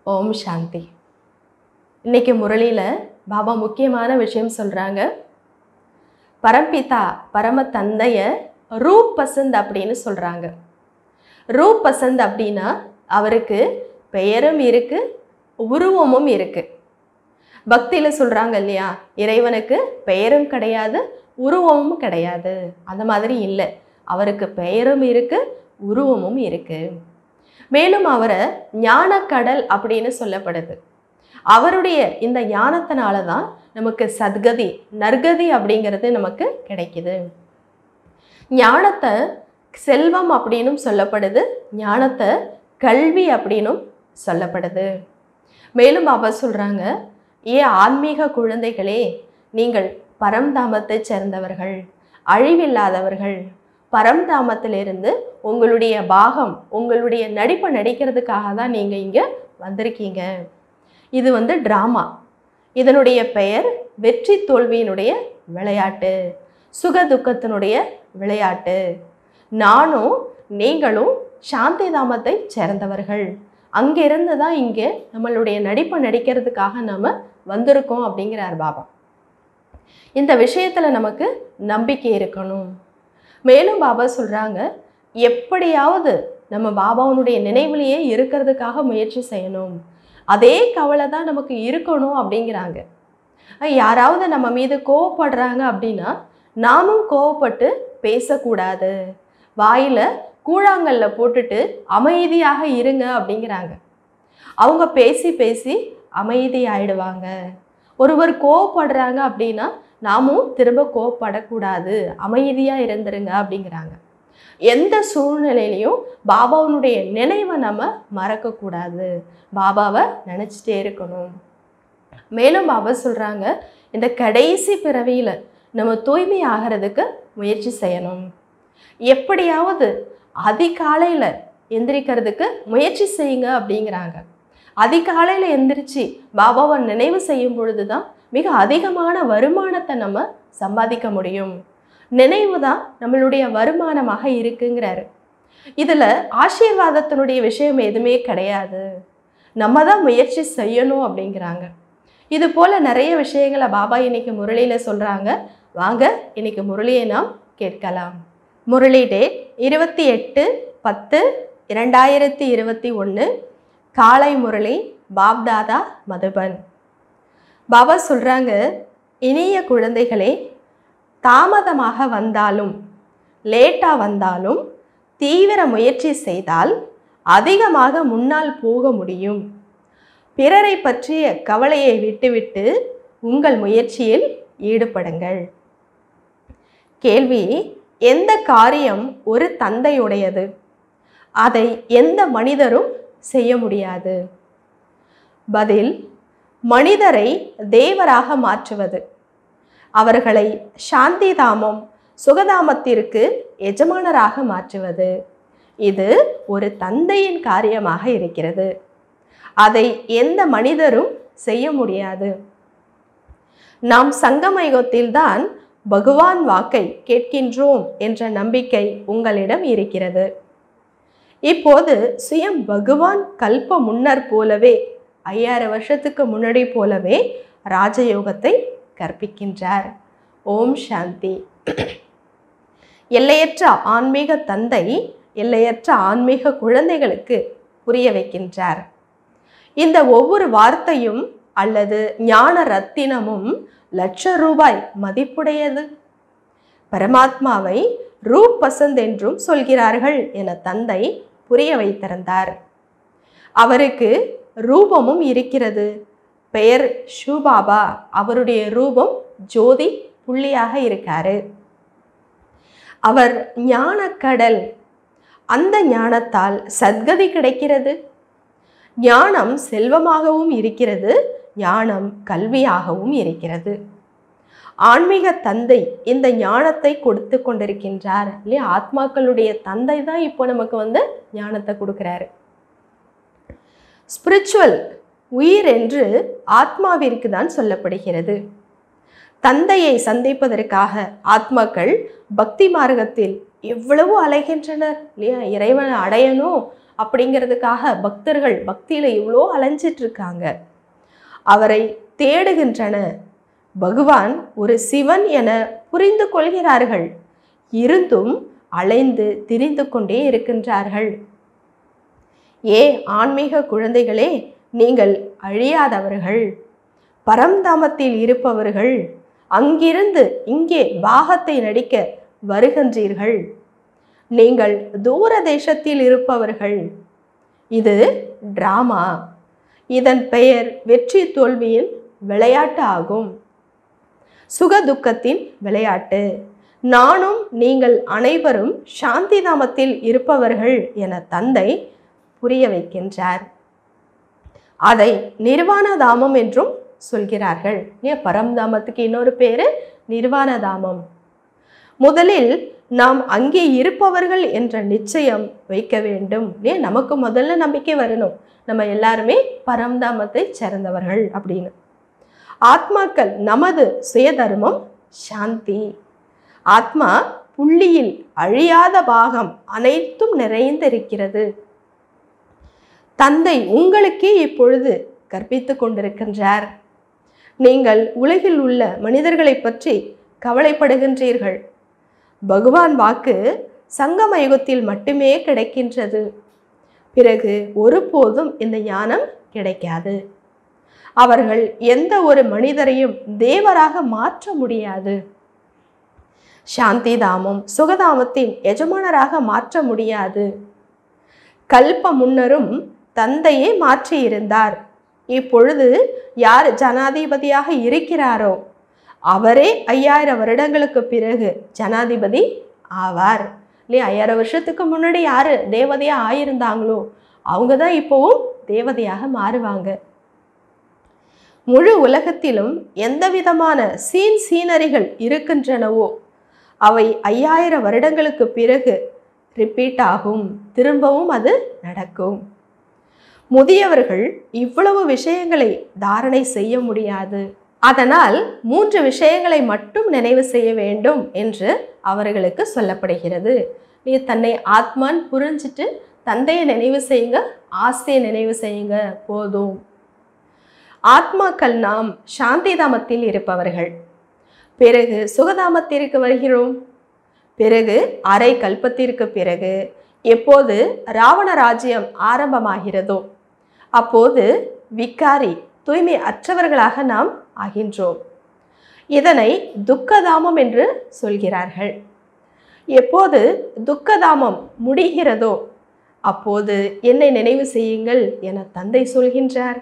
ஓம் சாந்தி இன்னைக்கு முரளியில் பாபா முக்கியமான விஷயம் சொல்கிறாங்க பரம்பிதா பரம தந்தைய ரூப் பசந்த் அப்படின்னு சொல்கிறாங்க ரூப் பசந்த் அப்படின்னா அவருக்கு பெயரும் இருக்கு உருவமும் இருக்கு பக்தியில் சொல்கிறாங்க இல்லையா இறைவனுக்கு பெயரும் கிடையாது உருவமும் கிடையாது அந்த மாதிரி இல்லை அவருக்கு பெயரும் இருக்கு உருவமும் இருக்கு மேலும் அவரை ஞானக்கடல் அப்படின்னு சொல்லப்படுது அவருடைய இந்த ஞானத்தினால தான் நமக்கு சத்கதி நற்கதி அப்படிங்கிறது நமக்கு கிடைக்குது ஞானத்தை செல்வம் அப்படின்னும் சொல்லப்படுது ஞானத்தை கல்வி அப்படின்னும் சொல்லப்படுது மேலும் பாபா சொல்கிறாங்க ஏ ஆன்மீக குழந்தைகளே நீங்கள் பரம்தாமத்தை சேர்ந்தவர்கள் அழிவில்லாதவர்கள் பரம்தாமத்திலிருந்து உங்களுடைய பாகம் உங்களுடைய நடிப்பை நடிக்கிறதுக்காக தான் நீங்கள் இங்கே வந்திருக்கீங்க இது வந்து ட்ராமா இதனுடைய பெயர் வெற்றி தோல்வியினுடைய விளையாட்டு சுக துக்கத்தினுடைய விளையாட்டு நானும் நீங்களும் சாந்தி தாமத்தை சேர்ந்தவர்கள் அங்கிருந்து தான் இங்கே நம்மளுடைய நடிப்பை நடிக்கிறதுக்காக நம்ம வந்திருக்கோம் அப்படிங்கிறார் பாபா இந்த விஷயத்தில் நமக்கு நம்பிக்கை இருக்கணும் மேலும் பாபா சொல்கிறாங்க எப்படியாவது நம்ம பாபாவுனுடைய நினைவிலேயே இருக்கிறதுக்காக முயற்சி செய்யணும் அதே கவலை தான் நமக்கு இருக்கணும் அப்படிங்கிறாங்க யாராவது நம்ம மீது கோவப்படுறாங்க அப்படின்னா நாமும் கோவப்பட்டு பேசக்கூடாது வாயில் கூழாங்கல்ல போட்டுட்டு அமைதியாக இருங்க அப்படிங்கிறாங்க அவங்க பேசி பேசி அமைதி ஆயிடுவாங்க ஒருவர் கோவப்படுறாங்க அப்படின்னா நாமும் திரும்ப கோவப்படக்கூடாது அமைதியாக இருந்துருங்க அப்படிங்கிறாங்க எந்த சூழ்நிலையிலையும் பாபாவுனுடைய நினைவை நம்ம மறக்கக்கூடாது பாபாவை நினச்சிட்டே இருக்கணும் மேலும் பாபா சொல்கிறாங்க இந்த கடைசி பிறவியில் நம்ம தூய்மை ஆகிறதுக்கு முயற்சி செய்யணும் எப்படியாவது அதிகாலையில் எந்திரிக்கிறதுக்கு முயற்சி செய்யுங்க அப்படிங்கிறாங்க அதிகாலையில் எந்திரிச்சு பாபாவை நினைவு செய்யும் பொழுது தான் மிக அதிகமான வருமானத்தை நம்ம சம்பாதிக்க முடியும் நினைவு தான் நம்மளுடைய வருமானமாக இருக்குங்கிறாரு இதில் ஆசீர்வாதத்தினுடைய விஷயம் எதுவுமே கிடையாது நம்ம தான் முயற்சி செய்யணும் அப்படிங்கிறாங்க இது போல் நிறைய விஷயங்களை பாபா இன்னைக்கு முரளியில் சொல்கிறாங்க வாங்க இன்னைக்கு முரளியை நாம் கேட்கலாம் முரளி டேட் இருபத்தி எட்டு பத்து இரண்டாயிரத்தி இருபத்தி ஒன்று காலை முரளி பாப்தாதா மதுபன் பாபா சொல்கிறாங்க இனிய குழந்தைகளே தாமதமாக வந்தாலும் லேட்டாக வந்தாலும் தீவிர முயற்சி செய்தால் அதிகமாக முன்னால் போக முடியும் பிறரை பற்றிய கவலையை விட்டுவிட்டு உங்கள் முயற்சியில் ஈடுபடுங்கள் கேள்வி எந்த காரியம் ஒரு தந்தையுடையது அதை எந்த மனிதரும் செய்ய முடியாது பதில் மனிதரை தேவராக மாற்றுவது அவர்களை சாந்திதாமம் சுகதாமத்திற்கு எஜமானராக மாற்றுவது இது ஒரு தந்தையின் காரியமாக இருக்கிறது அதை எந்த மனிதரும் செய்ய முடியாது நாம் சங்கமயுகத்தில்தான் பகவான் வாக்கை கேட்கின்றோம் என்ற நம்பிக்கை உங்களிடம் இருக்கிறது இப்போது சுயம் பகவான் கல்ப முன்னர் போலவே ஐயாயிரம் வருஷத்துக்கு முன்னாடி போலவே ராஜயோகத்தை கற்பிக்கின்றார் ஓம் சாந்தி எல்லையற்ற ஆன்மீக தந்தை எல்லையற்ற ஆன்மீக குழந்தைகளுக்கு புரிய வைக்கின்றார் இந்த ஒவ்வொரு வார்த்தையும் அல்லது ஞான ரத்தினமும் லட்ச ரூபாய் மதிப்புடையது பரமாத்மாவை ரூப் பசந்த் என்றும் சொல்கிறார்கள் என தந்தை புரிய வைத்திருந்தார் அவருக்கு ரூபமும் இருக்கிறது பெயர் ஷூபாபா அவருடைய ரூபம் ஜோதி புள்ளியாக இருக்காரு அவர் ஞானக்கடல் அந்த ஞானத்தால் சத்கதி கிடைக்கிறது ஞானம் செல்வமாகவும் இருக்கிறது ஞானம் கல்வியாகவும் இருக்கிறது ஆன்மீக தந்தை இந்த ஞானத்தை கொடுத்து கொண்டிருக்கின்றார் இல்லையா ஆத்மாக்களுடைய தந்தை தான் இப்போ நமக்கு வந்து ஞானத்தை கொடுக்குறாரு ஸ்பிரிச்சுவல் உயிர் என்று ஆத்மாவிற்கு தான் சொல்லப்படுகிறது தந்தையை சந்திப்பதற்காக ஆத்மாக்கள் பக்தி மார்க்கத்தில் எவ்வளவு அலைகின்றனர் இல்லையா இறைவனை அடையணும் அப்படிங்கிறதுக்காக பக்தர்கள் பக்தியில் இவ்வளோ அலைஞ்சிட்டு இருக்காங்க அவரை தேடுகின்றன பகவான் ஒரு சிவன் என புரிந்து கொள்கிறார்கள் இருந்தும் அலைந்து திரிந்து கொண்டே இருக்கின்றார்கள் ஏ ஆன்மீக குழந்தைகளே நீங்கள் அழியாதவர்கள் பரம்தாமத்தில் இருப்பவர்கள் அங்கிருந்து இங்கே பாகத்தை நடிக்க வருகின்றீர்கள் நீங்கள் தூர தேசத்தில் இருப்பவர்கள் இது டிராமா இதன் பெயர் வெற்றி தோல்வியின் விளையாட்டு ஆகும் சுகதுக்கத்தின் விளையாட்டு நானும் நீங்கள் அனைவரும் சாந்தி தாமத்தில் இருப்பவர்கள் என தந்தை புரிய வைக்கின்றார் அதை நிர்வாண தாமம் என்றும் சொல்கிறார்கள் ஏன் பரம்தாமத்துக்கு இன்னொரு பேரு நிர்வாண தாமம் முதலில் நாம் அங்கே இருப்பவர்கள் என்ற நிச்சயம் வைக்க வேண்டும் ஏன் நமக்கு முதல்ல நம்பிக்கை வரணும் நம்ம எல்லாருமே பரம்தாமத்தை சேர்ந்தவர்கள் அப்படின்னு ஆத்மாக்கள் நமது சுயதர்மம் சாந்தி ஆத்மா புள்ளியில் அழியாத பாகம் அனைத்தும் நிறைந்திருக்கிறது தந்தை உங்களுக்கே இப்பொழுது கற்பித்துக் கொண்டிருக்கின்றார் நீங்கள் உலகில் உள்ள மனிதர்களை பற்றி கவலைப்படுகின்றீர்கள் பகவான் வாக்கு சங்கம யுகத்தில் மட்டுமே கிடைக்கின்றது பிறகு ஒருபோதும் இந்த ஞானம் கிடைக்காது அவர்கள் எந்த ஒரு மனிதரையும் தேவராக மாற்ற முடியாது சாந்தி தாமம் சுகதாமத்தின் எஜமானராக மாற்ற முடியாது கல்ப முன்னரும் தந்தையே மாற்றியிருந்தார் இப்பொழுது யார் ஜனாதிபதியாக இருக்கிறாரோ அவரே ஐயாயிரம் வருடங்களுக்கு பிறகு ஜனாதிபதி ஆவார் இல்லையா ஐயாயிரம் வருஷத்துக்கு முன்னாடி யார் தேவதையாக ஆயிருந்தாங்களோ அவங்க தான் இப்போவும் தேவதையாக மாறுவாங்க முழு உலகத்திலும் எந்த விதமான சீன் சீனரிகள் இருக்கின்றனவோ அவை ஐயாயிரம் வருடங்களுக்கு பிறகு ரிப்பீட் ஆகும் திரும்பவும் அது நடக்கும் முதியவர்கள் இவ்வளவு விஷயங்களை தாரணை செய்ய முடியாது அதனால் மூன்று விஷயங்களை மட்டும் நினைவு செய்ய வேண்டும் என்று அவர்களுக்கு சொல்லப்படுகிறது நீ தன்னை ஆத்மான் புரிஞ்சிட்டு தந்தையை நினைவு செய்யுங்க ஆசையை நினைவு செய்யுங்க போதும் ஆத்மாக்கள் நாம் சாந்தி தாமத்தில் இருப்பவர்கள் பிறகு சுகதாமத்திற்கு வருகிறோம் பிறகு அரை கல்பத்திற்கு பிறகு எப்போது ராவண ராஜ்யம் ஆரம்பமாகிறதோ அப்போது விக்காரி தூய்மை அற்றவர்களாக நாம் ஆகின்றோம் இதனை துக்கதாமம் என்று சொல்கிறார்கள் எப்போது துக்கதாமம் முடிகிறதோ அப்போது என்னை நினைவு செய்யுங்கள் என தந்தை சொல்கின்றார்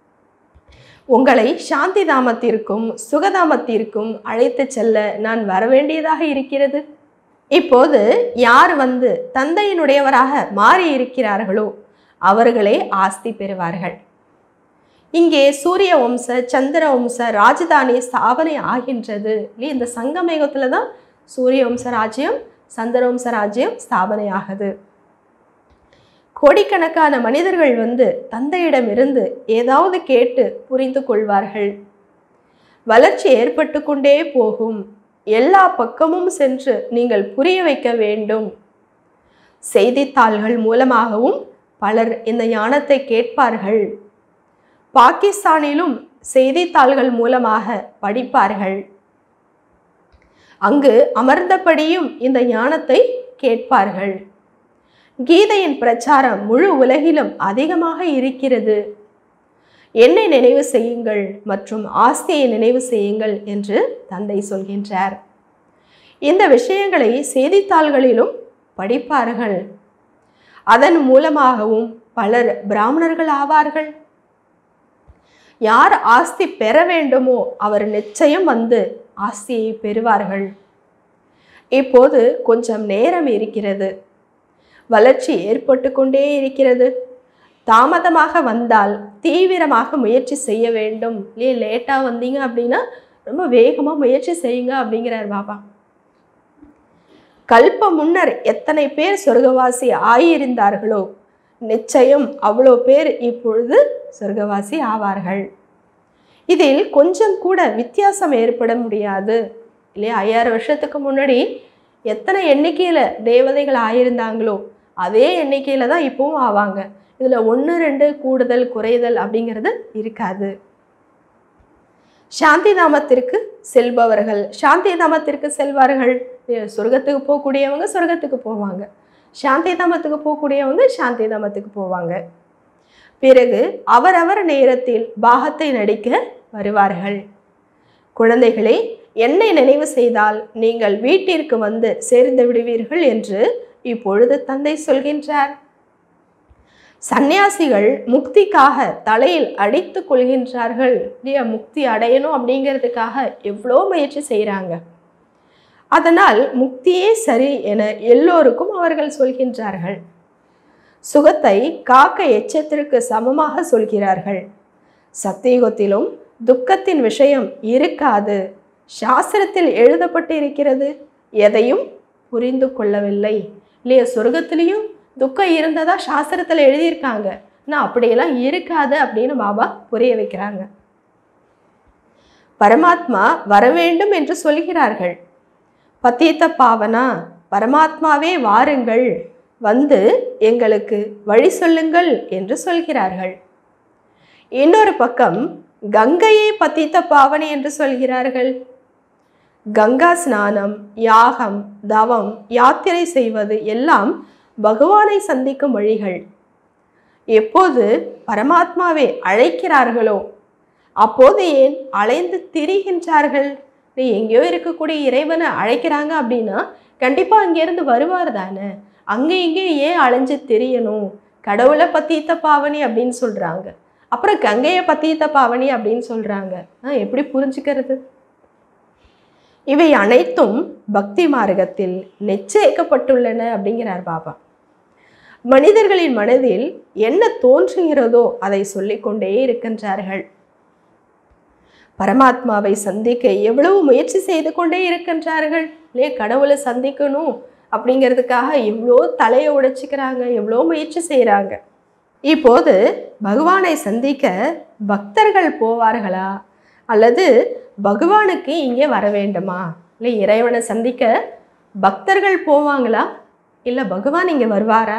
உங்களை சாந்தி தாமத்திற்கும் சுகதாமத்திற்கும் அழைத்து செல்ல நான் வரவேண்டியதாக இருக்கிறது இப்போது யார் வந்து தந்தையினுடையவராக மாறி இருக்கிறார்களோ அவர்களே ஆஸ்தி பெறுவார்கள் இங்கே சூரிய வம்ச சந்திர வம்ச ராஜதானி ஸ்தாபனை ஆகின்றது இல்லையா இந்த சங்கமேகத்தில் தான் சூரிய வம்ச ராஜ்யம் சந்திர வம்ச ராஜ்யம் ஸ்தாபனை ஆகுது கோடிக்கணக்கான மனிதர்கள் வந்து தந்தையிடமிருந்து ஏதாவது கேட்டு புரிந்து கொள்வார்கள் வளர்ச்சி ஏற்பட்டு கொண்டே போகும் எல்லா பக்கமும் சென்று நீங்கள் புரிய வைக்க வேண்டும் செய்தித்தாள்கள் மூலமாகவும் பலர் இந்த ஞானத்தை கேட்பார்கள் பாகிஸ்தானிலும் செய்தித்தாள்கள் மூலமாக படிப்பார்கள் அங்கு அமர்ந்தபடியும் இந்த ஞானத்தை கேட்பார்கள் கீதையின் பிரச்சாரம் முழு உலகிலும் அதிகமாக இருக்கிறது என்னை நினைவு செய்யுங்கள் மற்றும் ஆஸ்தியை நினைவு செய்யுங்கள் என்று தந்தை சொல்கின்றார் இந்த விஷயங்களை செய்தித்தாள்களிலும் படிப்பார்கள் அதன் மூலமாகவும் பலர் பிராமணர்கள் ஆவார்கள் யார் ஆஸ்தி பெற வேண்டுமோ அவர் நிச்சயம் வந்து ஆஸ்தியை பெறுவார்கள் இப்போது கொஞ்சம் நேரம் இருக்கிறது வளர்ச்சி ஏற்பட்டு கொண்டே இருக்கிறது தாமதமாக வந்தால் தீவிரமாக முயற்சி செய்ய வேண்டும் இல்லையே லேட்டாக வந்தீங்க அப்படின்னா ரொம்ப வேகமாக முயற்சி செய்யுங்க அப்படிங்கிறார் பாபா கல்ப முன்னர் எத்தனை பேர் சொர்க்கவாசி ஆகியிருந்தார்களோ நிச்சயம் அவ்வளோ பேர் இப்பொழுது சொர்க்கவாசி ஆவார்கள் இதில் கொஞ்சம் கூட வித்தியாசம் ஏற்பட முடியாது இல்லையா ஐயாயிரம் வருஷத்துக்கு முன்னாடி எத்தனை எண்ணிக்கையில் தேவதைகள் ஆயிருந்தாங்களோ அதே எண்ணிக்கையில் தான் இப்போவும் ஆவாங்க இதில் ஒன்று ரெண்டு கூடுதல் குறைதல் அப்படிங்கிறது இருக்காது சாந்தி தாமத்திற்கு செல்பவர்கள் சாந்தி தாமத்திற்கு செல்வார்கள் சொர்க்கத்துக்கு போகக்கூடியவங்க சொர்க்கத்துக்கு போவாங்க சாந்தி தாமத்துக்கு போகக்கூடியவங்க சாந்தி தாமத்துக்கு போவாங்க பிறகு அவரவர் நேரத்தில் பாகத்தை நடிக்க வருவார்கள் குழந்தைகளே என்னை நினைவு செய்தால் நீங்கள் வீட்டிற்கு வந்து சேர்ந்து விடுவீர்கள் என்று இப்பொழுது தந்தை சொல்கின்றார் சந்நியாசிகள் முக்திக்காக தலையில் அடித்துக் கொள்கின்றார்கள் இல்லையா முக்தி அடையணும் அப்படிங்கிறதுக்காக எவ்வளோ முயற்சி செய்கிறாங்க அதனால் முக்தியே சரி என எல்லோருக்கும் அவர்கள் சொல்கின்றார்கள் சுகத்தை காக்க எச்சத்திற்கு சமமாக சொல்கிறார்கள் சத்தியுகத்திலும் துக்கத்தின் விஷயம் இருக்காது சாஸ்திரத்தில் எழுதப்பட்டு இருக்கிறது எதையும் புரிந்து கொள்ளவில்லை இல்லையா சொர்க்கத்திலையும் துக்கம் இருந்ததா சாஸ்திரத்தில் எழுதியிருக்காங்க ஆனால் அப்படியெல்லாம் இருக்காது அப்படின்னு பாபா புரிய வைக்கிறாங்க பரமாத்மா வரவேண்டும் என்று சொல்கிறார்கள் பத்தீத்த பாவனா பரமாத்மாவே வாருங்கள் வந்து எங்களுக்கு வழி சொல்லுங்கள் என்று சொல்கிறார்கள் இன்னொரு பக்கம் கங்கையை பத்தித்த பாவனை என்று சொல்கிறார்கள் கங்கா ஸ்நானம் யாகம் தவம் யாத்திரை செய்வது எல்லாம் பகவானை சந்திக்கும் வழிகள் எப்போது பரமாத்மாவை அழைக்கிறார்களோ அப்போது ஏன் அலைந்து திரிகின்றார்கள் நீ எங்கேயோ இருக்கக்கூடிய இறைவனை அழைக்கிறாங்க அப்படின்னா கண்டிப்பாக அங்கேருந்து வருவார் தானே அங்கே இங்கே ஏன் அலைஞ்சு தெரியணும் கடவுளை பத்தீத்த பாவனி அப்படின்னு சொல்கிறாங்க அப்புறம் கங்கையை பத்தீத்த பாவனி அப்படின்னு சொல்கிறாங்க எப்படி புரிஞ்சுக்கிறது இவை அனைத்தும் பக்தி மார்க்கத்தில் நிச்சயிக்கப்பட்டுள்ளன அப்படிங்கிறார் பாபா மனிதர்களின் மனதில் என்ன தோன்றுகிறதோ அதை சொல்லிக்கொண்டே இருக்கின்றார்கள் பரமாத்மாவை சந்திக்க எவ்வளவு முயற்சி செய்து கொண்டே இருக்கின்றார்கள் இல்லையே கடவுளை சந்திக்கணும் அப்படிங்கிறதுக்காக எவ்வளோ தலையை உடைச்சிக்கிறாங்க எவ்வளோ முயற்சி செய்கிறாங்க இப்போது பகவானை சந்திக்க பக்தர்கள் போவார்களா அல்லது பகவானுக்கு இங்கே வர வேண்டுமா இல்லை இறைவனை சந்திக்க பக்தர்கள் போவாங்களா இல்லை பகவான் இங்கே வருவாரா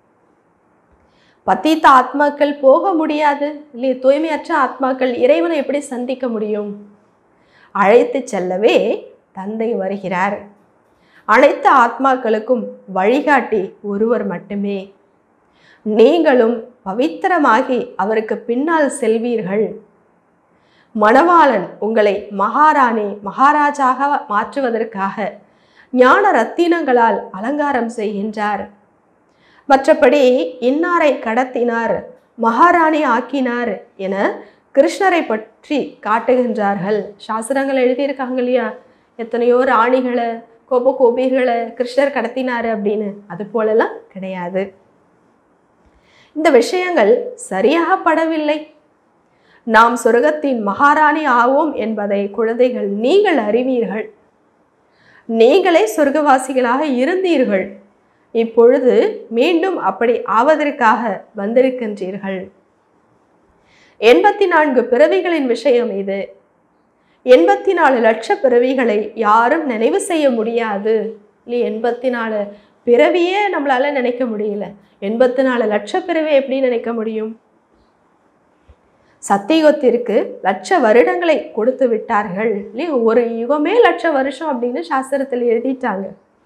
பத்தீத்த ஆத்மாக்கள் போக முடியாது இல்லை தூய்மையற்ற ஆத்மாக்கள் இறைவனை எப்படி சந்திக்க முடியும் அழைத்து செல்லவே தந்தை வருகிறார் அனைத்து ஆத்மாக்களுக்கும் வழிகாட்டி ஒருவர் மட்டுமே நீங்களும் பவித்திரமாகி அவருக்கு பின்னால் செல்வீர்கள் மணவாளன் உங்களை மகாராணி மகாராஜாக மாற்றுவதற்காக ஞான ரத்தினங்களால் அலங்காரம் செய்கின்றார் மற்றபடி இன்னாரை கடத்தினார் மகாராணி ஆக்கினார் என கிருஷ்ணரை பற்றி காட்டுகின்றார்கள் சாஸ்திரங்கள் எழுதியிருக்காங்க இல்லையா எத்தனையோ ராணிகளை கோப கோபிகளை கிருஷ்ணர் கடத்தினார் அப்படின்னு அது போலலாம் கிடையாது இந்த விஷயங்கள் சரியாக படவில்லை நாம் சொர்க்கத்தின் மகாராணி ஆவோம் என்பதை குழந்தைகள் நீங்கள் அறிவீர்கள் நீங்களே சொர்க்கவாசிகளாக இருந்தீர்கள் இப்பொழுது மீண்டும் அப்படி ஆவதற்காக வந்திருக்கின்றீர்கள் எண்பத்தி நான்கு பிறவிகளின் விஷயம் இது எண்பத்தி நாலு லட்ச பிறவிகளை யாரும் நினைவு செய்ய முடியாது இல்லை எண்பத்தி நாலு பிறவியே நம்மளால நினைக்க முடியல எண்பத்தி நாலு லட்ச பிறவி எப்படி நினைக்க முடியும் சத்தியுகத்திற்கு லட்ச வருடங்களை கொடுத்து விட்டார்கள் இல்லையா ஒரு யுகமே லட்ச வருஷம் அப்படின்னு சாஸ்திரத்தில் எழுதிட்டாங்க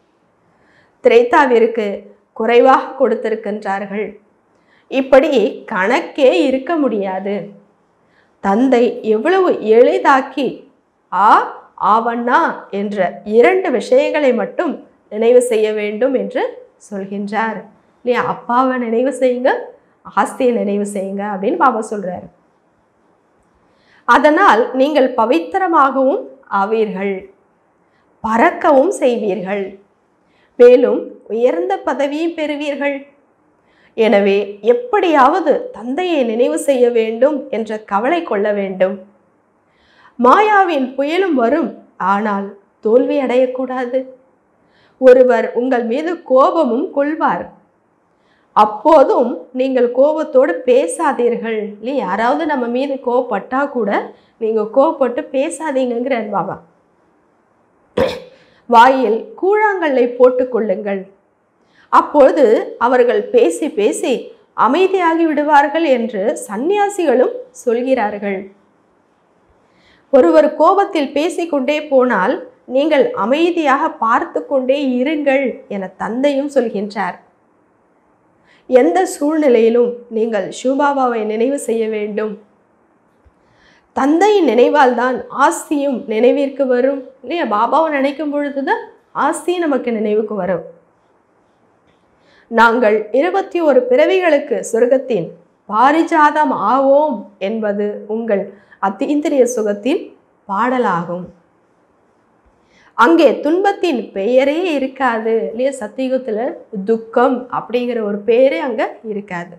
திரேதாவிற்கு குறைவாக கொடுத்திருக்கின்றார்கள் இப்படி கணக்கே இருக்க முடியாது தந்தை எவ்வளவு எளிதாக்கி ஆ ஆவண்ணா என்ற இரண்டு விஷயங்களை மட்டும் நினைவு செய்ய வேண்டும் என்று சொல்கின்றார் இல்லையா அப்பாவை நினைவு செய்யுங்க ஆஸ்தியை நினைவு செய்யுங்க அப்படின்னு பாபா சொல்றாரு அதனால் நீங்கள் பவித்திரமாகவும் ஆவீர்கள் பறக்கவும் செய்வீர்கள் மேலும் உயர்ந்த பதவியும் பெறுவீர்கள் எனவே எப்படியாவது தந்தையை நினைவு செய்ய வேண்டும் என்ற கவலை கொள்ள வேண்டும் மாயாவின் புயலும் வரும் ஆனால் தோல்வி அடையக்கூடாது ஒருவர் உங்கள் மீது கோபமும் கொள்வார் அப்போதும் நீங்கள் கோபத்தோடு பேசாதீர்கள் இல்லை யாராவது நம்ம மீது கோவப்பட்டா கூட நீங்கள் கோவப்பட்டு பேசாதீங்கிறார் பாபா வாயில் கூழாங்கல்லை போட்டுக்கொள்ளுங்கள் அப்பொழுது அவர்கள் பேசி பேசி அமைதியாகி விடுவார்கள் என்று சந்நியாசிகளும் சொல்கிறார்கள் ஒருவர் கோபத்தில் பேசிக்கொண்டே போனால் நீங்கள் அமைதியாக பார்த்து கொண்டே இருங்கள் என தந்தையும் சொல்கின்றார் எந்த சூழ்நிலையிலும் நீங்கள் ஷூபாபாவை நினைவு செய்ய வேண்டும் தந்தையின் நினைவால் தான் ஆஸ்தியும் நினைவிற்கு வரும் இல்லையா பாபாவை நினைக்கும் பொழுதுதான் ஆஸ்தி நமக்கு நினைவுக்கு வரும் நாங்கள் இருபத்தி ஒரு பிறவிகளுக்கு சொர்க்கத்தின் பாரிஜாதம் ஆவோம் என்பது உங்கள் அத்தீந்திரிய சுகத்தின் பாடலாகும் அங்கே துன்பத்தின் பெயரே இருக்காது இல்லையா சத்தியுகத்துல துக்கம் அப்படிங்கிற ஒரு பெயரே அங்க இருக்காது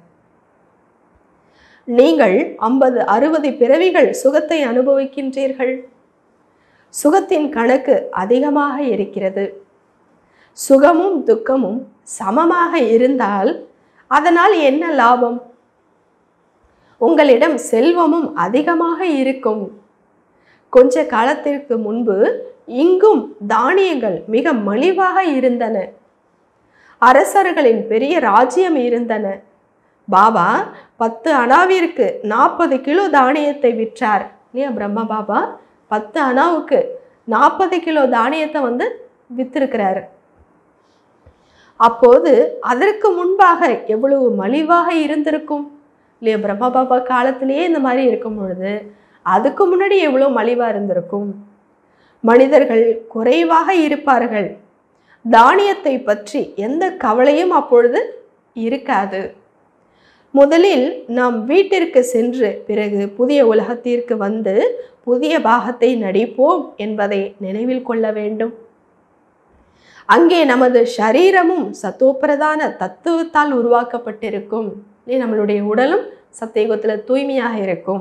நீங்கள் ஐம்பது அறுபது பிறவிகள் சுகத்தை அனுபவிக்கின்றீர்கள் சுகத்தின் கணக்கு அதிகமாக இருக்கிறது சுகமும் துக்கமும் சமமாக இருந்தால் அதனால் என்ன லாபம் உங்களிடம் செல்வமும் அதிகமாக இருக்கும் கொஞ்ச காலத்திற்கு முன்பு இங்கும் தானியங்கள் மிக மலிவாக இருந்தன அரசர்களின் பெரிய ராஜ்யம் இருந்தன பாபா பத்து அணாவிற்கு நாற்பது கிலோ தானியத்தை விற்றார் இல்லையா பிரம்ம பாபா பத்து அணாவுக்கு நாற்பது கிலோ தானியத்தை வந்து வித்திருக்கிறாரு அப்போது அதற்கு முன்பாக எவ்வளவு மலிவாக இருந்திருக்கும் இல்லையா பிரம்மா பாபா காலத்திலேயே இந்த மாதிரி இருக்கும் பொழுது அதுக்கு முன்னாடி எவ்வளோ மலிவாக இருந்திருக்கும் மனிதர்கள் குறைவாக இருப்பார்கள் தானியத்தை பற்றி எந்த கவலையும் அப்பொழுது இருக்காது முதலில் நாம் வீட்டிற்கு சென்று பிறகு புதிய உலகத்திற்கு வந்து புதிய பாகத்தை நடிப்போம் என்பதை நினைவில் கொள்ள வேண்டும் அங்கே நமது சரீரமும் சத்தோப்பிரதான தத்துவத்தால் உருவாக்கப்பட்டிருக்கும் இல்லையா நம்மளுடைய உடலும் சத்தியுகத்தில் தூய்மையாக இருக்கும்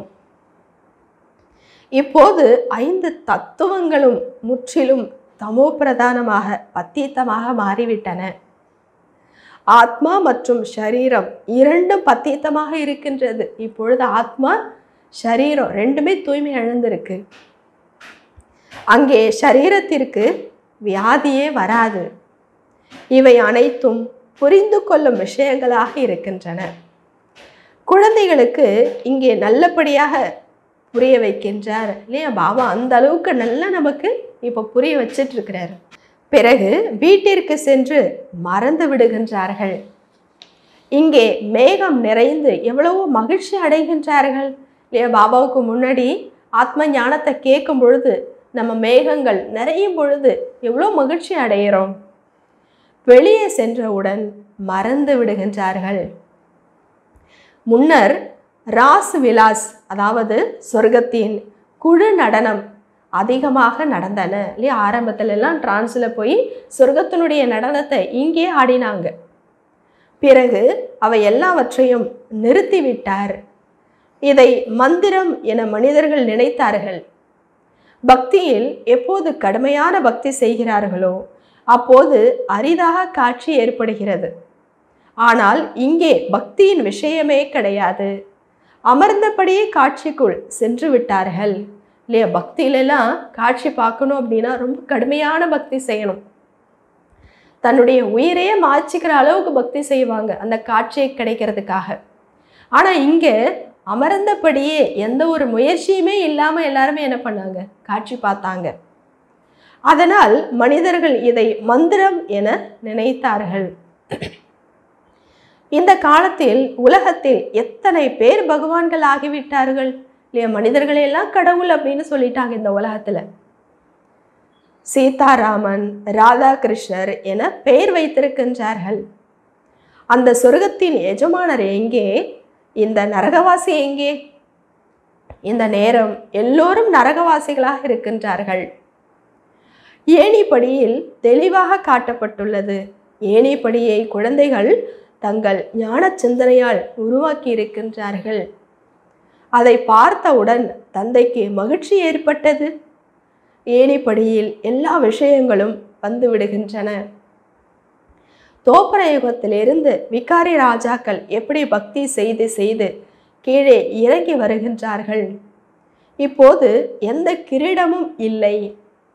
இப்போது ஐந்து தத்துவங்களும் முற்றிலும் தமோ பிரதானமாக பத்தீத்தமாக மாறிவிட்டன ஆத்மா மற்றும் ஷரீரம் இரண்டும் பத்தீத்தமாக இருக்கின்றது இப்பொழுது ஆத்மா ஷரீரம் ரெண்டுமே தூய்மை இழந்திருக்கு அங்கே ஷரீரத்திற்கு வியாதியே வராது இவை அனைத்தும் புரிந்து கொள்ளும் விஷயங்களாக இருக்கின்றன குழந்தைகளுக்கு இங்கே நல்லபடியாக புரிய வைக்கின்றார் இல்லையா பாபா அந்த அளவுக்கு நல்லா நமக்கு இப்போ புரிய வச்சிட்டு இருக்கிறாரு பிறகு வீட்டிற்கு சென்று மறந்து விடுகின்றார்கள் இங்கே மேகம் நிறைந்து எவ்வளவோ மகிழ்ச்சி அடைகின்றார்கள் இல்லையா பாபாவுக்கு முன்னாடி ஆத்ம ஞானத்தை கேட்கும் பொழுது நம்ம மேகங்கள் நிறையும் பொழுது எவ்வளோ மகிழ்ச்சி அடைகிறோம் வெளியே சென்றவுடன் மறந்து விடுகின்றார்கள் முன்னர் ராஸ் விலாஸ் அதாவது சொர்க்கத்தின் குழு நடனம் அதிகமாக நடந்தன இல்லையா ஆரம்பத்துல எல்லாம் டிரான்ஸில் போய் சொர்க்கத்தினுடைய நடனத்தை இங்கே ஆடினாங்க பிறகு அவை எல்லாவற்றையும் நிறுத்திவிட்டார் இதை மந்திரம் என மனிதர்கள் நினைத்தார்கள் பக்தியில் எப்போது கடுமையான பக்தி செய்கிறார்களோ அப்போது அரிதாக காட்சி ஏற்படுகிறது ஆனால் இங்கே பக்தியின் விஷயமே கிடையாது அமர்ந்தபடியே காட்சிக்குள் சென்று விட்டார்கள் இல்லையா பக்தியிலலாம் காட்சி பார்க்கணும் அப்படின்னா ரொம்ப கடுமையான பக்தி செய்யணும் தன்னுடைய உயிரையே மாய்ச்சிக்கிற அளவுக்கு பக்தி செய்வாங்க அந்த காட்சியை கிடைக்கிறதுக்காக ஆனால் இங்கே அமர்ந்தபடியே எந்த ஒரு முயற்சியுமே இல்லாமல் எல்லாருமே என்ன பண்ணாங்க காட்சி பார்த்தாங்க அதனால் மனிதர்கள் இதை மந்திரம் என நினைத்தார்கள் இந்த காலத்தில் உலகத்தில் எத்தனை பேர் பகவான்கள் ஆகிவிட்டார்கள் இல்லையா மனிதர்களை எல்லாம் கடவுள் அப்படின்னு சொல்லிட்டாங்க இந்த உலகத்துல சீதாராமன் ராதாகிருஷ்ணர் என பெயர் வைத்திருக்கின்றார்கள் அந்த சொர்க்கத்தின் எஜமானர் எங்கே இந்த நரகவாசி எங்கே இந்த நேரம் எல்லோரும் நரகவாசிகளாக இருக்கின்றார்கள் ஏணிப்படியில் தெளிவாக காட்டப்பட்டுள்ளது ஏணிப்படியை குழந்தைகள் தங்கள் ஞான சிந்தனையால் உருவாக்கி இருக்கின்றார்கள் அதை பார்த்தவுடன் தந்தைக்கு மகிழ்ச்சி ஏற்பட்டது ஏணிப்படியில் எல்லா விஷயங்களும் வந்து விடுகின்றன தோப்பர யுகத்திலிருந்து விகாரி ராஜாக்கள் எப்படி பக்தி செய்து செய்து கீழே இறங்கி வருகின்றார்கள் இப்போது எந்த கிரீடமும் இல்லை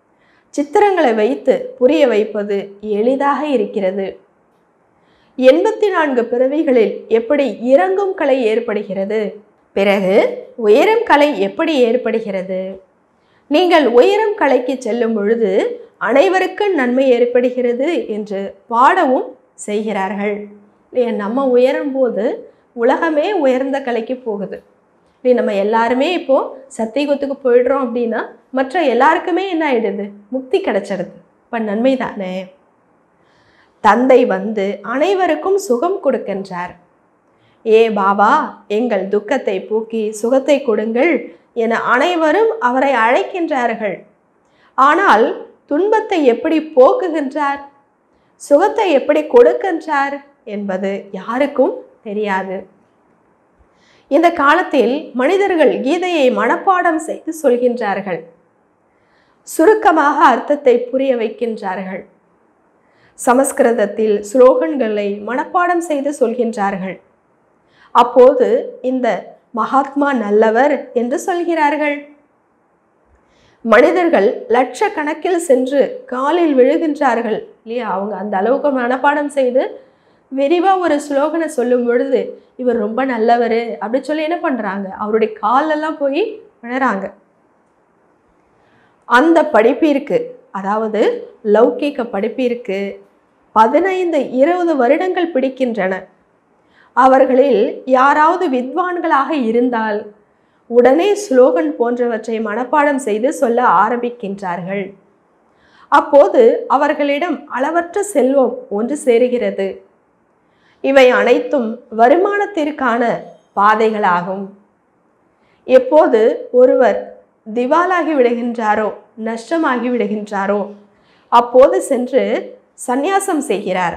சித்திரங்களை வைத்து புரிய வைப்பது எளிதாக இருக்கிறது எண்பத்தி நான்கு பிறவிகளில் எப்படி இறங்கும் கலை ஏற்படுகிறது பிறகு உயரம் கலை எப்படி ஏற்படுகிறது நீங்கள் உயரம் கலைக்கு செல்லும் பொழுது அனைவருக்கும் நன்மை ஏற்படுகிறது என்று பாடவும் செய்கிறார்கள் இல்லையா நம்ம உயரும் போது உலகமே உயர்ந்த கலைக்கு போகுது இல்லை நம்ம எல்லாருமே இப்போ சத்தியகுத்துக்கு போயிடுறோம் அப்படின்னா மற்ற எல்லாருக்குமே என்ன ஆயிடுது முக்தி கிடைச்சிடுது இப்போ நன்மை தானே தந்தை வந்து அனைவருக்கும் சுகம் கொடுக்கின்றார் ஏ பாபா எங்கள் துக்கத்தை போக்கி சுகத்தை கொடுங்கள் என அனைவரும் அவரை அழைக்கின்றார்கள் ஆனால் துன்பத்தை எப்படி போக்குகின்றார் சுகத்தை எப்படி கொடுக்கின்றார் என்பது யாருக்கும் தெரியாது இந்த காலத்தில் மனிதர்கள் கீதையை மனப்பாடம் செய்து சொல்கின்றார்கள் சுருக்கமாக அர்த்தத்தை புரிய வைக்கின்றார்கள் சமஸ்கிருதத்தில் ஸ்லோகன்களை மனப்பாடம் செய்து சொல்கின்றார்கள் அப்போது இந்த மகாத்மா நல்லவர் என்று சொல்கிறார்கள் மனிதர்கள் லட்சக்கணக்கில் சென்று காலில் விழுகின்றார்கள் இல்லையா அவங்க அந்த அளவுக்கு மனப்பாடம் செய்து விரிவாக ஒரு ஸ்லோகனை சொல்லும் பொழுது இவர் ரொம்ப நல்லவர் அப்படி சொல்லி என்ன பண்ணுறாங்க அவருடைய காலெல்லாம் போய் விழறாங்க அந்த படிப்பிற்கு அதாவது லௌகீக படிப்பிற்கு பதினைந்து இருபது வருடங்கள் பிடிக்கின்றன அவர்களில் யாராவது வித்வான்களாக இருந்தால் உடனே ஸ்லோகன் போன்றவற்றை மனப்பாடம் செய்து சொல்ல ஆரம்பிக்கின்றார்கள் அப்போது அவர்களிடம் அளவற்ற செல்வம் ஒன்று சேருகிறது இவை அனைத்தும் வருமானத்திற்கான பாதைகளாகும் எப்போது ஒருவர் திவாலாகி விடுகின்றாரோ நஷ்டமாகி விடுகின்றாரோ அப்போது சென்று சந்நியாசம் செய்கிறார்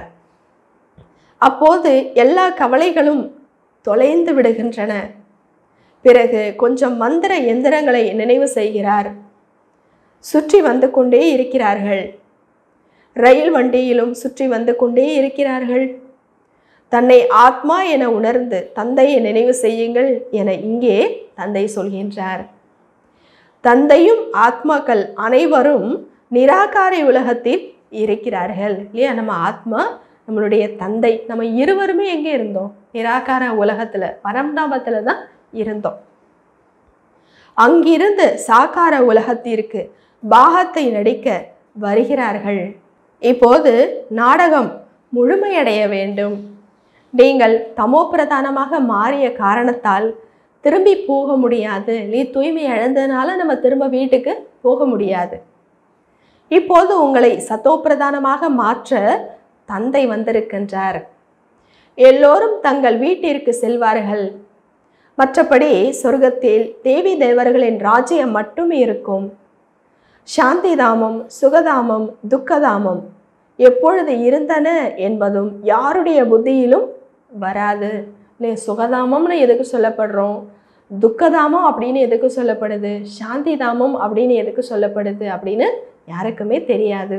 அப்போது எல்லா கவலைகளும் தொலைந்து விடுகின்றன பிறகு கொஞ்சம் மந்திர எந்திரங்களை நினைவு செய்கிறார் சுற்றி வந்து கொண்டே இருக்கிறார்கள் ரயில் வண்டியிலும் சுற்றி வந்து கொண்டே இருக்கிறார்கள் தன்னை ஆத்மா என உணர்ந்து தந்தையை நினைவு செய்யுங்கள் என இங்கே தந்தை சொல்கின்றார் தந்தையும் ஆத்மாக்கள் அனைவரும் நிராகாரி உலகத்தில் இருக்கிறார்கள் இல்லையா நம்ம ஆத்மா நம்மளுடைய தந்தை நம்ம இருவருமே எங்கே இருந்தோம் நிராகார உலகத்துல பரம்தாபத்துல தான் இருந்தோம் அங்கிருந்து சாக்கார உலகத்திற்கு பாகத்தை நடிக்க வருகிறார்கள் இப்போது நாடகம் முழுமையடைய வேண்டும் நீங்கள் தமோ பிரதானமாக மாறிய காரணத்தால் திரும்பி போக முடியாது நீ தூய்மை இழந்ததுனால நம்ம திரும்ப வீட்டுக்கு போக முடியாது இப்போது உங்களை சத்தோப்பிரதானமாக மாற்ற தந்தை வந்திருக்கின்றார் எல்லோரும் தங்கள் வீட்டிற்கு செல்வார்கள் மற்றபடி சொர்க்கத்தில் தேவி தேவர்களின் ராஜ்யம் மட்டும் இருக்கும் சாந்திதாமம் சுகதாமம் துக்கதாமம் எப்பொழுது இருந்தன என்பதும் யாருடைய புத்தியிலும் வராது இல்லை சுகதாமம்னு எதுக்கு சொல்லப்படுறோம் துக்கதாமம் அப்படின்னு எதுக்கு சொல்லப்படுது சாந்திதாமம் அப்படின்னு எதுக்கு சொல்லப்படுது அப்படின்னு யாருக்குமே தெரியாது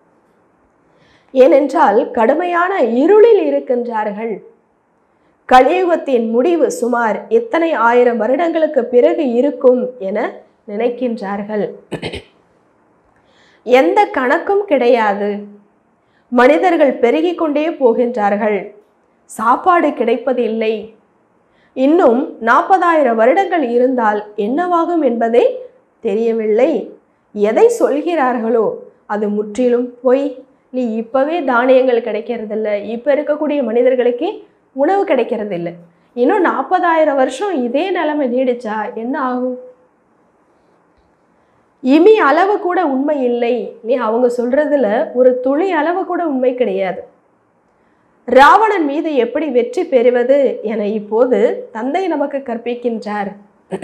ஏனென்றால் கடுமையான இருளில் இருக்கின்றார்கள் கலியுகத்தின் முடிவு சுமார் எத்தனை ஆயிரம் வருடங்களுக்கு பிறகு இருக்கும் என நினைக்கின்றார்கள் எந்த கணக்கும் கிடையாது மனிதர்கள் பெருகிக் கொண்டே போகின்றார்கள் சாப்பாடு கிடைப்பதில்லை இன்னும் நாற்பதாயிரம் வருடங்கள் இருந்தால் என்னவாகும் என்பதே தெரியவில்லை எதை சொல்கிறார்களோ அது முற்றிலும் பொய் நீ இப்பவே தானியங்கள் கிடைக்கிறதில்ல இப்போ இருக்கக்கூடிய மனிதர்களுக்கு உணவு கிடைக்கிறதில்ல இன்னும் நாற்பதாயிரம் வருஷம் இதே நிலைமை நீடிச்சா என்ன ஆகும் இமி அளவு கூட உண்மை இல்லை நீ அவங்க சொல்றதுல ஒரு துளி அளவு கூட உண்மை கிடையாது ராவணன் மீது எப்படி வெற்றி பெறுவது என இப்போது தந்தை நமக்கு கற்பிக்கின்றார்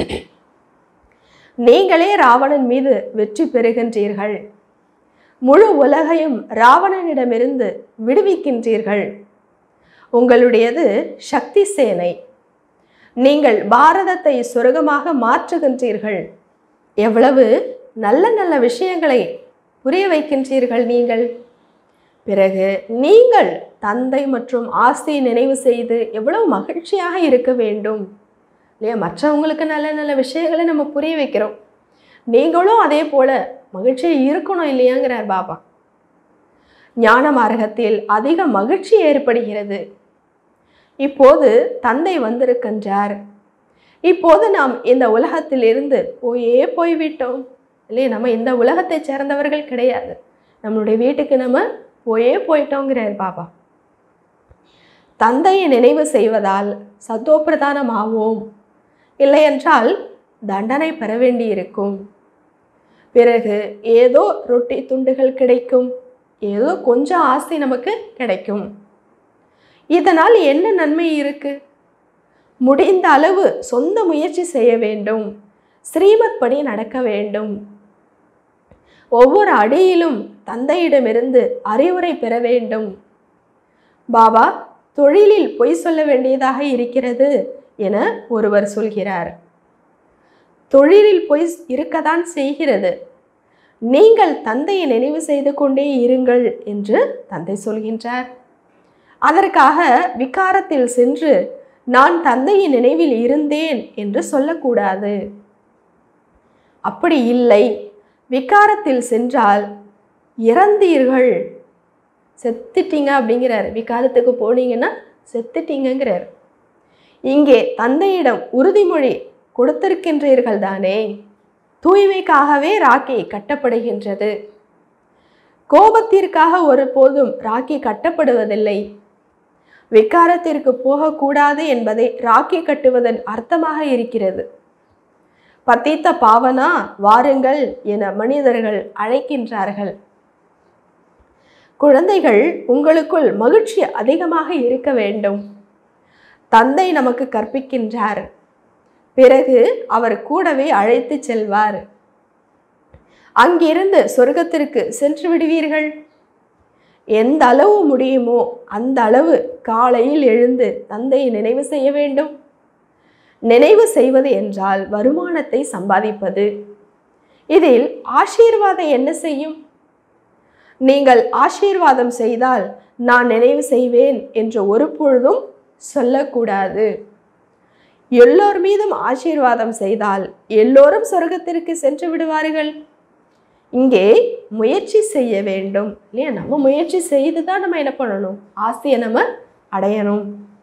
நீங்களே ராவணன் மீது வெற்றி பெறுகின்றீர்கள் முழு உலகையும் ராவணனிடமிருந்து விடுவிக்கின்றீர்கள் உங்களுடையது சக்தி சேனை நீங்கள் பாரதத்தை சுரகமாக மாற்றுகின்றீர்கள் எவ்வளவு நல்ல நல்ல விஷயங்களை புரிய வைக்கின்றீர்கள் நீங்கள் பிறகு நீங்கள் தந்தை மற்றும் ஆஸ்தியை நினைவு செய்து எவ்வளவு மகிழ்ச்சியாக இருக்க வேண்டும் இல்லையா மற்றவங்களுக்கு நல்ல நல்ல விஷயங்களை நம்ம புரிய வைக்கிறோம் நீங்களும் அதே போல மகிழ்ச்சியாக இருக்கணும் இல்லையாங்கிறார் பாபா ஞான மார்க்கத்தில் அதிக மகிழ்ச்சி ஏற்படுகிறது இப்போது தந்தை வந்திருக்கின்றார் இப்போது நாம் இந்த உலகத்திலிருந்து போயே போய்விட்டோம் இல்லையா நம்ம இந்த உலகத்தை சேர்ந்தவர்கள் கிடையாது நம்மளுடைய வீட்டுக்கு நம்ம போயே போயிட்டோங்கிறார் பாபா தந்தையை நினைவு செய்வதால் சத்தோப்பிரதானம் ஆவோம் இல்லையென்றால் தண்டனை பெற வேண்டியிருக்கும் பிறகு ஏதோ ரொட்டி துண்டுகள் கிடைக்கும் ஏதோ கொஞ்சம் ஆசை நமக்கு கிடைக்கும் இதனால் என்ன நன்மை இருக்கு முடிந்த அளவு சொந்த முயற்சி செய்ய வேண்டும் ஸ்ரீமத் படி நடக்க வேண்டும் ஒவ்வொரு அடியிலும் தந்தையிடமிருந்து அறிவுரை பெற வேண்டும் பாபா தொழிலில் பொய் சொல்ல வேண்டியதாக இருக்கிறது என ஒருவர் சொல்கிறார் தொழிலில் பொய் இருக்கத்தான் செய்கிறது நீங்கள் தந்தையை நினைவு செய்து கொண்டே இருங்கள் என்று தந்தை சொல்கின்றார் அதற்காக விகாரத்தில் சென்று நான் தந்தையின் நினைவில் இருந்தேன் என்று சொல்லக்கூடாது அப்படி இல்லை விகாரத்தில் சென்றால் இறந்தீர்கள் செத்துட்டீங்க அப்படிங்கிறார் விகாரத்துக்கு போனீங்கன்னா செத்துட்டீங்கங்கிறார் இங்கே தந்தையிடம் உறுதிமொழி கொடுத்திருக்கின்றீர்கள் தானே தூய்மைக்காகவே ராக்கி கட்டப்படுகின்றது கோபத்திற்காக ஒருபோதும் ராக்கி கட்டப்படுவதில்லை விகாரத்திற்கு போகக்கூடாது என்பதை ராக்கி கட்டுவதன் அர்த்தமாக இருக்கிறது பத்தித்த பாவனா வாருங்கள் என மனிதர்கள் அழைக்கின்றார்கள் குழந்தைகள் உங்களுக்குள் மகிழ்ச்சி அதிகமாக இருக்க வேண்டும் தந்தை நமக்கு கற்பிக்கின்றார் பிறகு அவர் கூடவே அழைத்து செல்வார் அங்கிருந்து சொர்க்கத்திற்கு சென்று விடுவீர்கள் எந்த அளவு முடியுமோ அந்த அளவு காலையில் எழுந்து தந்தையை நினைவு செய்ய வேண்டும் நினைவு செய்வது என்றால் வருமானத்தை சம்பாதிப்பது இதில் ஆசீர்வாதம் என்ன செய்யும் நீங்கள் ஆசீர்வாதம் செய்தால் நான் நினைவு செய்வேன் என்று ஒரு பொழுதும் சொல்லக்கூடாது எல்லோர் மீதும் ஆசீர்வாதம் செய்தால் எல்லோரும் சொர்க்கத்திற்கு சென்று விடுவார்கள் இங்கே முயற்சி செய்ய வேண்டும் இல்லையா நம்ம முயற்சி செய்து தான் நம்ம என்ன பண்ணணும் ஆசையை நம்ம அடையணும்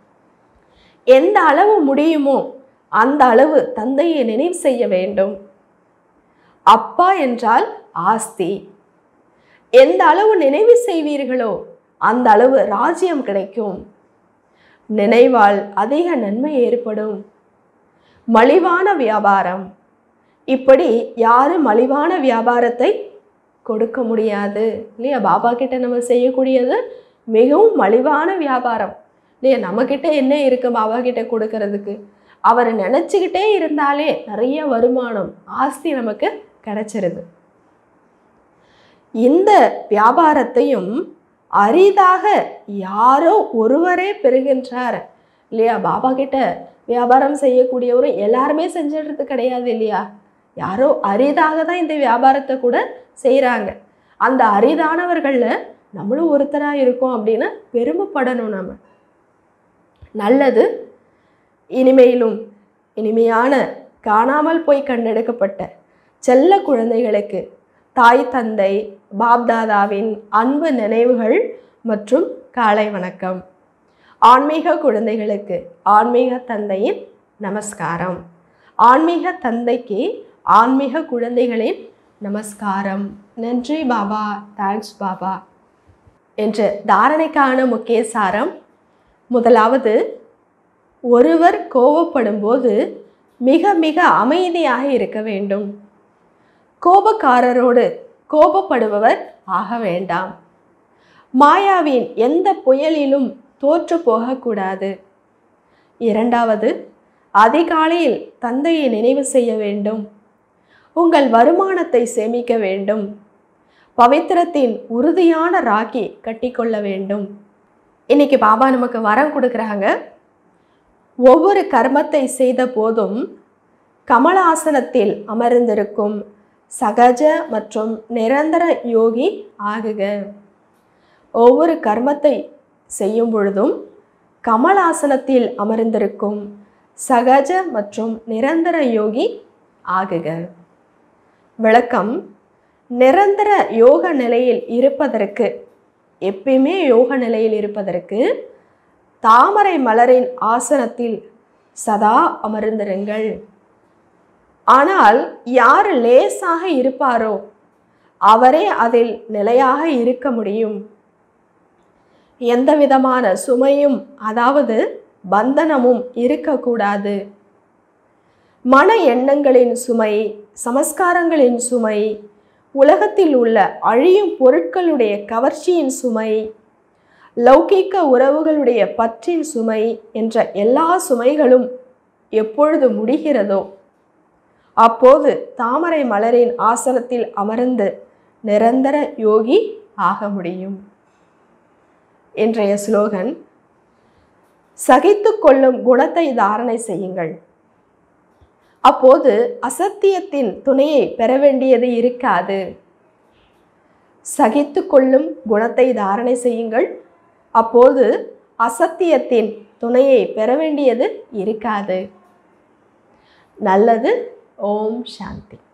எந்த அளவு முடியுமோ அந்த அளவு தந்தையை நினைவு செய்ய வேண்டும் அப்பா என்றால் ஆஸ்தி எந்த அளவு நினைவு செய்வீர்களோ அந்த அளவு ராஜ்யம் கிடைக்கும் நினைவால் அதிக நன்மை ஏற்படும் மலிவான வியாபாரம் இப்படி யாரும் மலிவான வியாபாரத்தை கொடுக்க முடியாது இல்லையா பாபா கிட்ட நம்ம செய்யக்கூடியது மிகவும் மலிவான வியாபாரம் இல்லையா நம்மக்கிட்ட என்ன இருக்கு பாபா கிட்ட கொடுக்கறதுக்கு அவர் நினச்சிக்கிட்டே இருந்தாலே நிறைய வருமானம் ஆஸ்தி நமக்கு கிடைச்சிருது இந்த வியாபாரத்தையும் அரிதாக யாரோ ஒருவரே பெறுகின்றார் இல்லையா பாபா கிட்ட வியாபாரம் செய்யக்கூடியவரும் எல்லாருமே செஞ்சிடுறது கிடையாது இல்லையா யாரோ அரிதாக தான் இந்த வியாபாரத்தை கூட செய்கிறாங்க அந்த அரிதானவர்களில் நம்மளும் ஒருத்தராக இருக்கோம் அப்படின்னு பெருமைப்படணும் நம்ம நல்லது இனிமையிலும் இனிமையான காணாமல் போய் கண்டெடுக்கப்பட்ட செல்ல குழந்தைகளுக்கு தாய் தந்தை பாப்தாதாவின் அன்பு நினைவுகள் மற்றும் காலை வணக்கம் ஆன்மீக குழந்தைகளுக்கு ஆன்மீக தந்தையின் நமஸ்காரம் ஆன்மீக தந்தைக்கு ஆன்மீக குழந்தைகளின் நமஸ்காரம் நன்றி பாபா தேங்க்ஸ் பாபா என்ற தாரணைக்கான முக்கிய சாரம் முதலாவது ஒருவர் கோபப்படும்போது மிக மிக அமைதியாக இருக்க வேண்டும் கோபக்காரரோடு கோபப்படுபவர் ஆக வேண்டாம் மாயாவின் எந்த புயலிலும் தோற்று போகக்கூடாது இரண்டாவது அதிகாலையில் தந்தையை நினைவு செய்ய வேண்டும் உங்கள் வருமானத்தை சேமிக்க வேண்டும் பவித்திரத்தின் உறுதியான ராக்கி கட்டிக்கொள்ள வேண்டும் இன்னைக்கு பாபா நமக்கு வரம் கொடுக்குறாங்க ஒவ்வொரு கர்மத்தை செய்த போதும் கமலாசனத்தில் அமர்ந்திருக்கும் சகஜ மற்றும் நிரந்தர யோகி ஆகுக ஒவ்வொரு கர்மத்தை செய்யும் பொழுதும் கமலாசனத்தில் அமர்ந்திருக்கும் சகஜ மற்றும் நிரந்தர யோகி ஆகுக விளக்கம் நிரந்தர யோக நிலையில் இருப்பதற்கு எப்பயுமே யோக நிலையில் இருப்பதற்கு தாமரை மலரின் ஆசனத்தில் சதா அமர்ந்திருங்கள் ஆனால் யார் லேசாக இருப்பாரோ அவரே அதில் நிலையாக இருக்க முடியும் எந்த விதமான சுமையும் அதாவது பந்தனமும் இருக்கக்கூடாது மன எண்ணங்களின் சுமை சமஸ்காரங்களின் சுமை உலகத்தில் உள்ள அழியும் பொருட்களுடைய கவர்ச்சியின் சுமை லௌகீக உறவுகளுடைய பற்றின் சுமை என்ற எல்லா சுமைகளும் எப்பொழுது முடிகிறதோ அப்போது தாமரை மலரின் ஆசனத்தில் அமர்ந்து நிரந்தர யோகி ஆக முடியும் இன்றைய ஸ்லோகன் சகித்து கொள்ளும் குணத்தை தாரணை செய்யுங்கள் அப்போது அசத்தியத்தின் துணையை பெற வேண்டியது இருக்காது சகித்து கொள்ளும் குணத்தை தாரணை செய்யுங்கள் அப்போது அசத்தியத்தின் துணையை பெற வேண்டியது இருக்காது நல்லது ஓம் சாந்தி